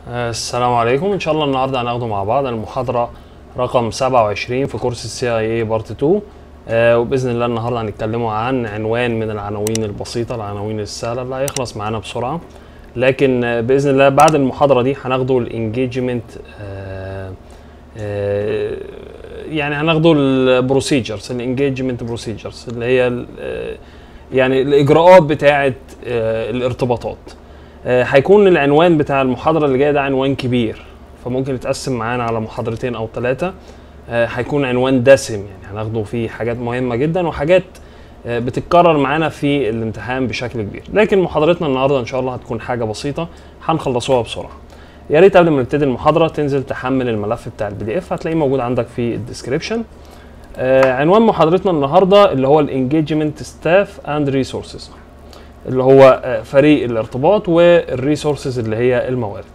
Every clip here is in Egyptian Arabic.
السلام عليكم ان شاء الله النهارده هناخده مع بعض المحاضره رقم 27 في كورس السي اي اي بارت 2 آه وباذن الله النهارده هنتكلموا عن عنوان من العناوين البسيطه العناوين السهله اللي هيخلص معانا بسرعه لكن آه باذن الله بعد المحاضره دي هناخده الانجيجمنت آه آه يعني هناخده البروسيجرز الانجيجمنت بروسيجرز اللي هي ال- آه، يعني الاجراءات بتاعه آه، الارتباطات آه، هيكون العنوان بتاع المحاضرة اللي جاية ده عنوان كبير فممكن يتقسم معانا على محاضرتين أو ثلاثة هيكون عنوان دسم يعني هناخده فيه حاجات مهمة جدا وحاجات آه، بتتكرر معانا في الامتحان بشكل كبير لكن محاضرتنا النهاردة إن شاء الله هتكون حاجة بسيطة هنخلصوها بسرعة يا ريت قبل ما نبتدي المحاضرة تنزل تحمل الملف بتاع البي دي اف هتلاقيه موجود عندك في الديسكريبشن آه، عنوان محاضرتنا النهارده اللي هو الانجيجمنت ستاف اند ريسورسز اللي هو آه، فريق الارتباط والريسورسز اللي هي الموارد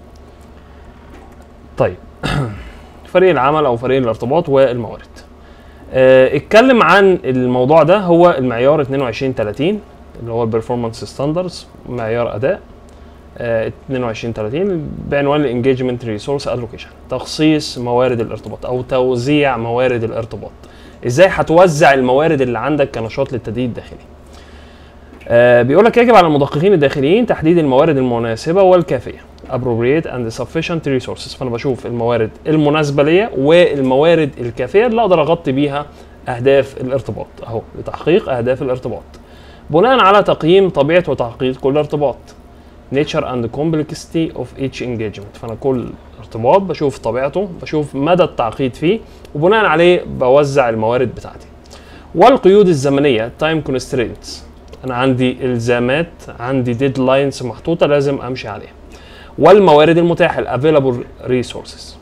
طيب فريق العمل او فريق الارتباط والموارد آه، اتكلم عن الموضوع ده هو المعيار 2230 اللي هو البرفورمانس ستاندردز معيار اداء آه، 2230 بعنوان الانجيجمنت ريسورس الوكيشن تخصيص موارد الارتباط او توزيع موارد الارتباط ازاي هتوزع الموارد اللي عندك كنشاط للتدريب الداخلي آه بيقول لك يجب على المدققين الداخليين تحديد الموارد المناسبه والكافيه appropriate and sufficient resources فانا بشوف الموارد المناسبه ليا والموارد الكافيه اللي اقدر اغطي بيها اهداف الارتباط اهو لتحقيق اهداف الارتباط بناء على تقييم طبيعه وتحقيق كل ارتباط nature and complexity of each engagement فانا كل ارتباط بشوف طبيعته بشوف مدى التعقيد فيه وبناء عليه بوزع الموارد بتاعتي والقيود الزمنيه time constraints انا عندي الزامات عندي ديدلاينز محطوطه لازم امشي عليها والموارد المتاحه الافيلابل ريسورسز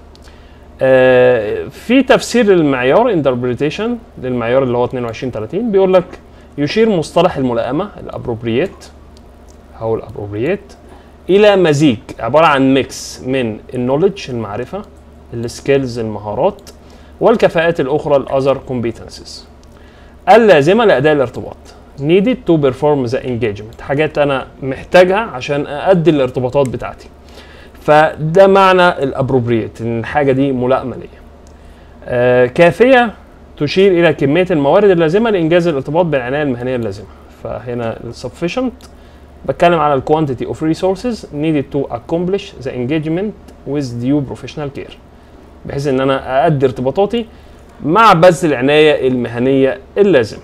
في تفسير المعيار انتربريتيشن للمعيار اللي هو 2230 بيقول لك يشير مصطلح الملائمه الابروبريت او الابروبريت الى مزيج عباره عن ميكس من النولج المعرفه السكيلز المهارات والكفاءات الاخرى الاذر كومبيتنسز اللازمه لاداء الارتباط needed to perform the engagement حاجات انا محتاجها عشان اادي الارتباطات بتاعتي فده معنى الابروبريت ان الحاجه دي ملائمه ليا آه كافيه تشير الى كميه الموارد اللازمه لانجاز الارتباط بالعنايه المهنيه اللازمه فهنا sufficient بتكلم على ال quantity of resources needed to accomplish the engagement with due professional care بحيث ان انا اادي ارتباطاتي مع بذل العنايه المهنيه اللازمه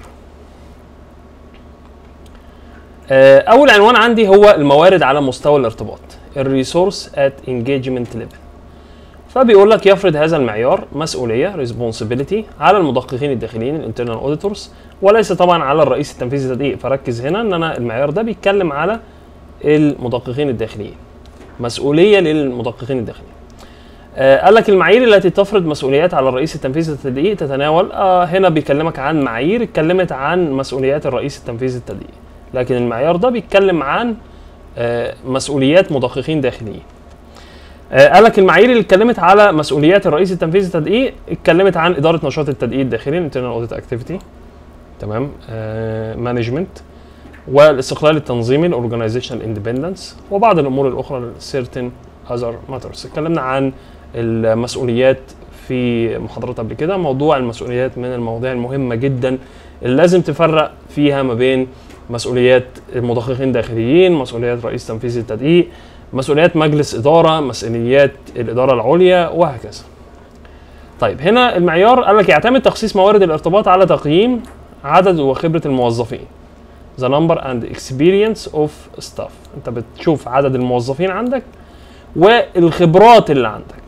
آه، اول عنوان عندي هو الموارد على مستوى الارتباط الريسورس ات انجيجمنت ليفل فبيقول لك يفرض هذا المعيار مسؤوليه ريسبونسبيلتي على المدققين الداخليين الانترنال اوديتورز وليس طبعا على الرئيس التنفيذي التدقيق فركز هنا ان انا المعيار ده بيتكلم على المدققين الداخليين مسؤوليه للمدققين الداخليين آه قال لك المعايير التي تفرض مسؤوليات على الرئيس التنفيذي التدقيق تتناول آه هنا بيكلمك عن معايير اتكلمت عن مسؤوليات الرئيس التنفيذي التدقيق لكن المعيار ده بيتكلم عن آه، مسؤوليات مدققين داخليين آه، قال لك المعايير اللي اتكلمت على مسؤوليات الرئيس التنفيذي التدقيق اتكلمت عن اداره نشاط التدقيق الداخلي internal audit activity تمام مانجمنت والاستقلال التنظيمي الاورجنايزيشنال اندبندنس وبعض الامور الاخرى certain other matters اتكلمنا عن المسؤوليات في محاضرات قبل كده موضوع المسؤوليات من المواضيع المهمه جدا اللي لازم تفرق فيها ما بين مسؤوليات المدققين الداخليين مسؤوليات رئيس تنفيذي التدقيق مسؤوليات مجلس اداره مسؤوليات الاداره العليا وهكذا طيب هنا المعيار قال لك يعتمد تخصيص موارد الارتباط على تقييم عدد وخبره الموظفين the number and experience of staff انت بتشوف عدد الموظفين عندك والخبرات اللي عندك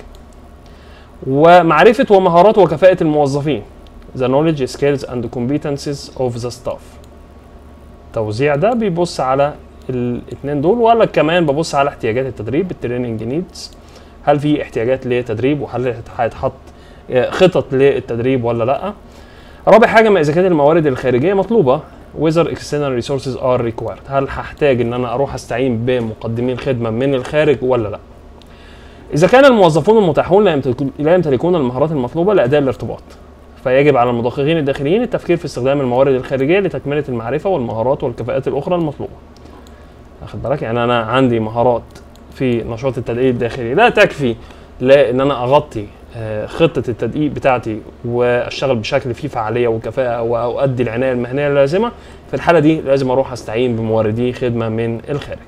ومعرفه ومهارات وكفاءه الموظفين the knowledge skills and competencies of the staff التوزيع ده بيبص على الاثنين دول ولا كمان ببص على احتياجات التدريب التريننج نيدز هل في احتياجات لتدريب وهل هيتحط آه، خطط للتدريب ولا لا رابع حاجه ما اذا كانت الموارد الخارجيه مطلوبه whether external resources are required هل هحتاج ان انا اروح استعين بمقدمين خدمه من الخارج ولا لا اذا كان الموظفون المتاحون لا يمتلكون- لا يمتلكون المهارات المطلوبه لاداء الارتباط فيجب على المدققين الداخليين التفكير في استخدام الموارد الخارجيه لتكمله المعرفه والمهارات والكفاءات الاخرى المطلوبه. واخد بالك يعني انا عندي مهارات في نشاط التدقيق الداخلي لا تكفي لان انا اغطي آه، خطه التدقيق بتاعتي واشتغل بشكل فيه فعاليه وكفاءه واؤدي العنايه المهنيه اللازمه في الحاله دي لازم اروح استعين بموردي خدمه من الخارج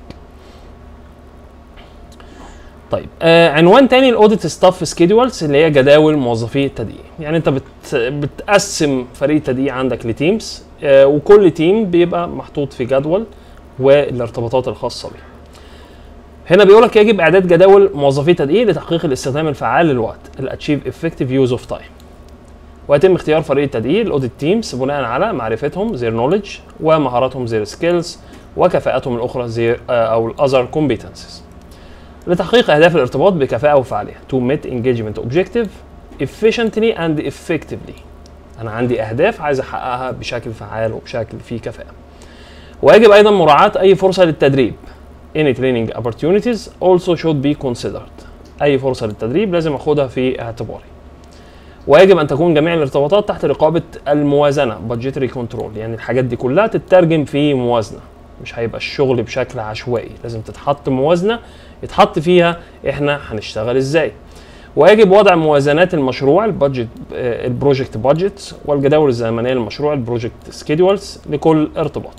طيب آه عنوان تاني الاوديت ستاف سكيدولز اللي هي جداول موظفي التدقيق يعني انت بت بتقسم فريق التدقيق عندك لتيمز آه وكل تيم بيبقى محطوط في جدول والارتباطات الخاصه بيه هنا بيقول لك يجب اعداد جداول موظفي تدقيق لتحقيق الاستخدام الفعال للوقت الاتشيف افكتيف يوز اوف تايم ويتم اختيار فريق التدقيق الاوديت تيمز بناء على معرفتهم زير نوليدج ومهاراتهم زير سكيلز وكفاءتهم الاخرى زير او الاذر كومبيتنسز لتحقيق اهداف الارتباط بكفاءه وفعاليه to meet engagement objective efficiently and effectively انا عندي اهداف عايز احققها بشكل فعال وبشكل فيه كفاءه ويجب ايضا مراعاه اي فرصه للتدريب any training opportunities also should be considered اي فرصه للتدريب لازم اخدها في اعتباري ويجب ان تكون جميع الارتباطات تحت رقابه الموازنه budgetary control يعني الحاجات دي كلها تترجم في موازنه مش هيبقى الشغل بشكل عشوائي لازم تتحط موازنه يتحط فيها احنا هنشتغل ازاي ويجب وضع موازنات المشروع البادجت البروجكت بادجت والجداول الزمنيه للمشروع البروجكت سكيدولز لكل ارتباط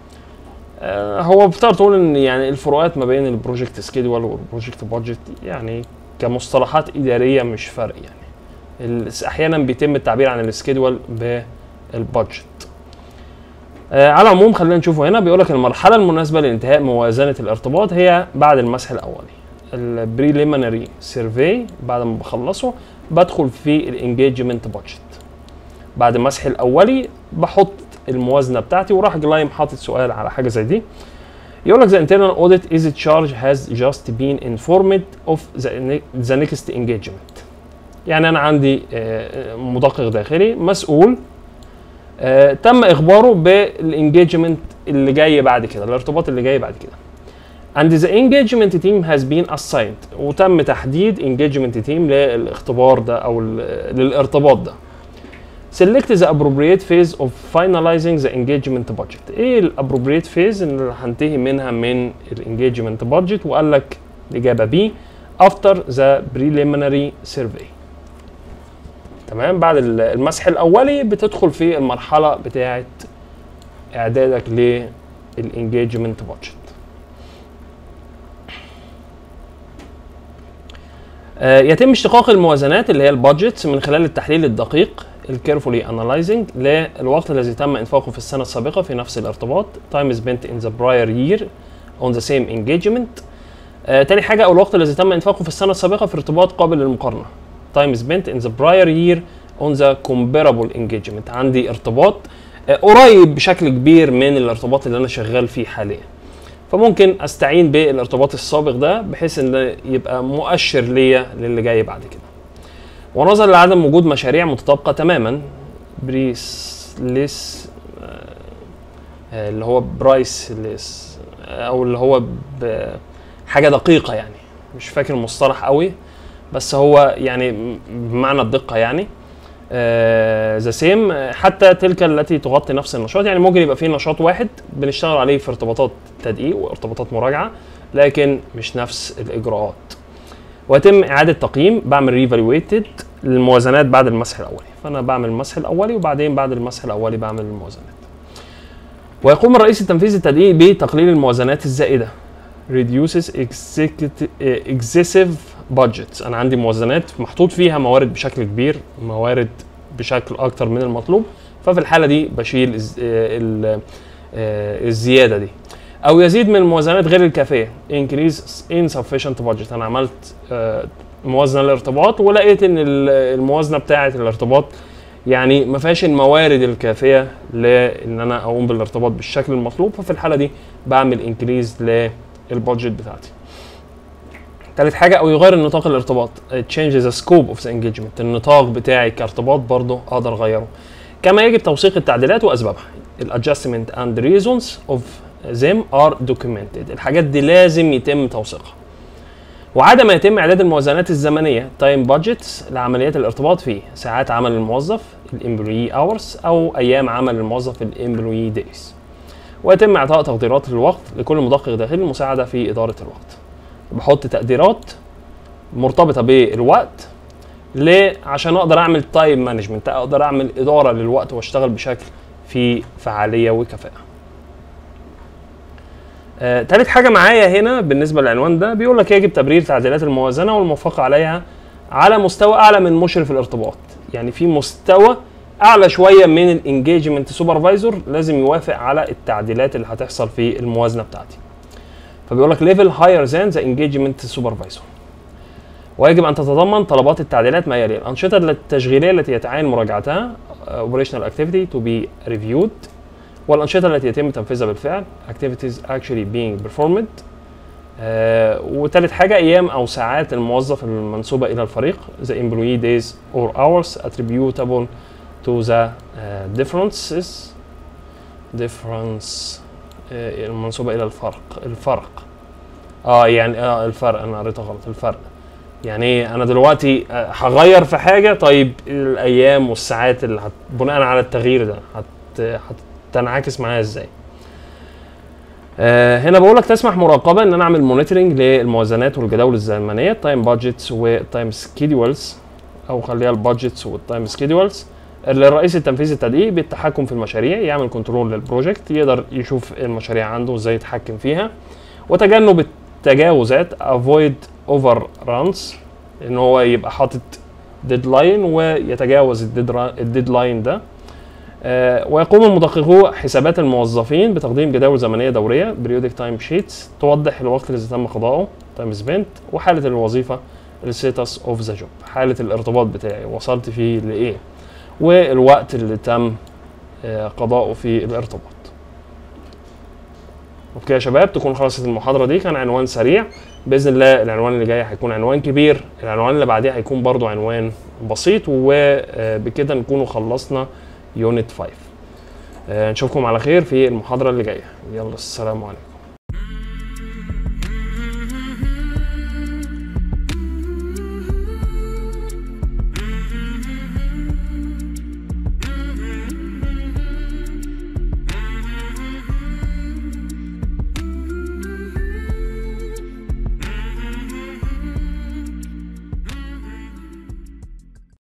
آه، هو بتقدر تقول ان يعني الفروقات ما بين البروجكت سكيدول والبروجكت بادجت يعني كمصطلحات اداريه مش فرق يعني ال- احيانا بيتم التعبير عن السكيدول بالبادجت آه، على العموم خلينا نشوفه هنا بيقول لك المرحله المناسبه لانتهاء موازنه الارتباط هي بعد المسح الاولي البريليمينري سيرفي بعد ما بخلصه بدخل في الانجيجمنت بادجت بعد المسح الاولي بحط الموازنه بتاعتي وراح جلايم حاطط سؤال على حاجه زي دي يقول لك the internal audit is charge has just been informed of the, ne- the next engagement يعني انا عندي آه، مدقق داخلي مسؤول آه، تم اخباره بالانجيجمنت اللي جاي بعد كده الارتباط اللي جاي بعد كده and the engagement team has been assigned وتم تحديد engagement team للاختبار ده او ال- للارتباط ده select the appropriate phase of finalizing the engagement budget ايه ال appropriate phase اللي هنتهي منها من ال engagement budget وقال لك الاجابه B after the preliminary survey تمام بعد ال- المسح الاولي بتدخل في المرحله بتاعه اعدادك للانجيجمنت بادجت آه، يتم اشتقاق الموازنات اللي هي البادجت من خلال التحليل الدقيق الكيرفولي انالايزنج للوقت الذي تم انفاقه في السنه السابقه في نفس الارتباط time spent in the prior year on the same engagement آه، تاني حاجه او الوقت الذي تم انفاقه في السنه السابقه في ارتباط قابل للمقارنه time spent in the prior year on the comparable engagement عندي ارتباط آه، قريب بشكل كبير من الارتباط اللي انا شغال فيه حاليا فممكن استعين بالارتباط السابق ده بحيث ان ده يبقى مؤشر ليا للي جاي بعد كده ونظرا لعدم وجود مشاريع متطابقه تماما بريسلس آه، اللي هو برايسلس او اللي هو ب- حاجه دقيقه يعني مش فاكر المصطلح قوي بس هو يعني م- بمعنى الدقه يعني ذا سيم حتى تلك التي تغطي نفس النشاط يعني ممكن يبقى في نشاط واحد بنشتغل عليه في ارتباطات تدقيق وارتباطات مراجعه لكن مش نفس الاجراءات ويتم اعاده تقييم بعمل ريفالويتد للموازنات بعد المسح الاولي فانا بعمل المسح الاولي وبعدين بعد المسح الاولي بعمل الموازنات ويقوم الرئيس التنفيذي التدقيق بتقليل الموازنات الزائده reduces executive- excessive budgets انا عندي موازنات محطوط فيها موارد بشكل كبير موارد بشكل اكتر من المطلوب ففي الحاله دي بشيل الز- آه، ال- آه، الزياده دي او يزيد من الموازنات غير الكافيه increase insufficient budget انا عملت آه، موازنه للارتباط ولقيت ان ال- الموازنه بتاعه الارتباط يعني ما فيهاش الموارد الكافيه لان انا اقوم بالارتباط بالشكل المطلوب ففي الحاله دي بعمل انكريز للبادجت بتاعتي تالت حاجة أو يغير النطاق الارتباط change the scope of the engagement النطاق بتاعي كارتباط برضه أقدر أغيره كما يجب توثيق التعديلات وأسبابها ال adjustment and reasons of them are documented الحاجات دي لازم يتم توثيقها وعدم يتم إعداد الموازنات الزمنية time budgets لعمليات الارتباط في ساعات عمل الموظف الامبلوي hours أو أيام عمل الموظف الامبلوي days ويتم إعطاء تقديرات للوقت لكل مدقق داخلي المساعدة في إدارة الوقت بحط تقديرات مرتبطه بالوقت ليه عشان اقدر اعمل تايم مانجمنت اقدر اعمل اداره للوقت واشتغل بشكل فيه فعاليه وكفاءه آه، تالت حاجه معايا هنا بالنسبه للعنوان ده بيقول لك يجب تبرير تعديلات الموازنه والموافقه عليها على مستوى اعلى من مشرف الارتباط يعني في مستوى اعلى شويه من الانجيجمنت سوبرفايزر لازم يوافق على التعديلات اللي هتحصل في الموازنه بتاعتي فبيقول لك ليفل هاير ذان ذا انجيجمنت سوبرفايزر ويجب ان تتضمن طلبات التعديلات ما يلي الانشطه التشغيليه التي يتعين مراجعتها operational activity to be reviewed والانشطه التي يتم تنفيذها بالفعل activities actually being performed آه وثالث حاجه ايام او ساعات الموظف المنسوبه الى الفريق the employee days or hours attributable to the uh, differences difference آه المنسوبه الى الفرق الفرق اه يعني اه الفرق انا قريتها غلط الفرق يعني ايه انا دلوقتي آه، هغير في حاجه طيب الايام والساعات اللي هت... بناء على التغيير ده هت... هتنعكس معايا ازاي آه هنا بقول لك تسمح مراقبه ان انا اعمل مونيتورنج للموازنات والجداول الزمنيه تايم بادجتس وتايم سكيدولز او خليها البادجتس والتايم سكيدولز اللي الرئيس التنفيذي التدقيق بالتحكم في المشاريع يعمل كنترول للبروجكت يقدر يشوف المشاريع عنده ازاي يتحكم فيها وتجنب التجاوزات افويد اوفر رانز ان هو يبقى حاطط ديدلاين ويتجاوز الديدلاين ده آه ويقوم المدققو حسابات الموظفين بتقديم جداول زمنيه دوريه بريودك تايم شيتس توضح الوقت الذي تم قضاؤه تايم سبنت وحاله الوظيفه الستاتس اوف ذا جوب حاله الارتباط بتاعي وصلت فيه لايه والوقت اللي تم آه قضاؤه في الارتباط وبكده يا شباب تكون خلصت المحاضره دي كان عنوان سريع باذن الله العنوان اللي جاي هيكون عنوان كبير العنوان اللي بعديه هيكون برضو عنوان بسيط وبكده نكونوا خلصنا يونت 5 نشوفكم على خير في المحاضره اللي جايه يلا السلام عليكم